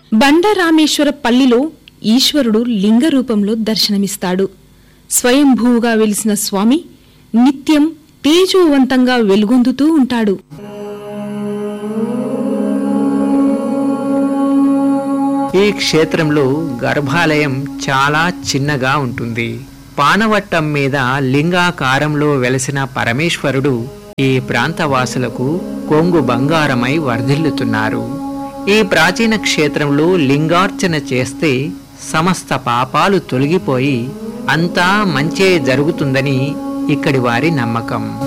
బండరామేశ్వర పల్లిలో ఈశ్వరుడు లింగ రూపంలో దర్శనమిస్తాడు స్వయంభూగా వెలిసిన స్వామి నిత్యం తేజోవంతంగా వెలుగొందుతూ ఉంటాడు ఈ క్షేత్రంలో గర్భాలయం చాలా చిన్నగా ఉంటుంది పానవట్టం మీద లింగాకారంలో వెలసిన పరమేశ్వరుడు ఈ ప్రాంతవాసులకు కొంగు బంగారమై వర్ధిల్లుతున్నారు ఈ ప్రాచీన క్షేత్రంలో లింగార్చన చేస్తే సమస్త పాపాలు తొలగిపోయి అంతా మంచే జరుగుతుందని ఇక్కడి వారి నమ్మకం